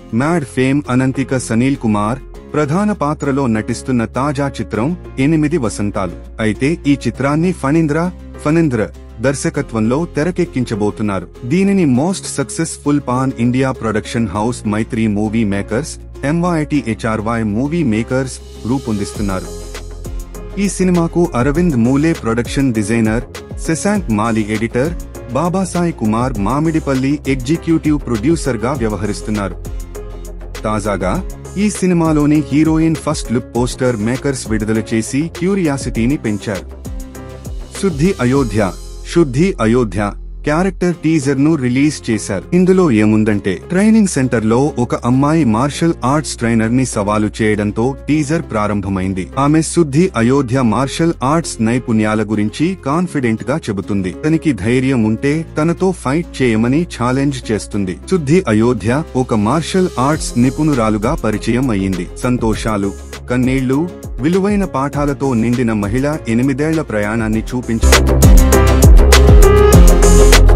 mad fame Ananthika Sanil Kumar ప్రధాన పాత్రలో నటిస్తున్న తాజా చిత్రం ఎనిమిది వసంతాలు అయితే ఈ చిత్రాన్ని ఫణీంద్ర ఫణీంద్ర దర్శకత్వంలో తెరకెక్కించబోతున్నారు దీనిని most successful pan India production house Mythri movie makers MYT HRY movie makers రూపొందిస్తున్నారు ఈ సినిమాకు Aravind Moole production designer Shashank Mali editor Babasai Kumar Mamidipalli executive producer గా వ్యవహరిస్తున్నారు తాజాగా ఈ సినిమాలోని heroine first look poster makers విడుదల చేసి క్యూరియాసిటీని పెంచారు శుద్ధి అయోధ్య శుద్ధి అయోధ్య క్యారెక్టర్ టీజర్ ను రిలీజ్ చేశారు ఇందులో ఏముందంటే ట్రైనింగ్ సెంటర్ లో ఒక అమ్మాయి మార్షల్ ఆర్ట్స్ ట్రైనర్ ని సవాలు చేయడంతో టీజర్ ప్రారంభమైంది ఆమె శుద్ధి అయోధ్య మార్షల్ ఆర్ట్స్ నైపుణ్యాల గురించి కాన్ఫిడెంట్ గా చెబుతుంది తనకి ధైర్యం ఉంటే తనతో ఫైట్ చేయమని ఛాలెంజ్ చేస్తుంది శుద్ధి అయోధ్య ఒక మార్షల్ ఆర్ట్స్ నిపుణురాలుగా పరిచయం అయ్యింది సంతోషాలు కన్నీళ్లు విలువైన పాఠాలతో నిండిన మహిళ ఎనిమిదేళ్ల ప్రయాణాన్ని చూపించారు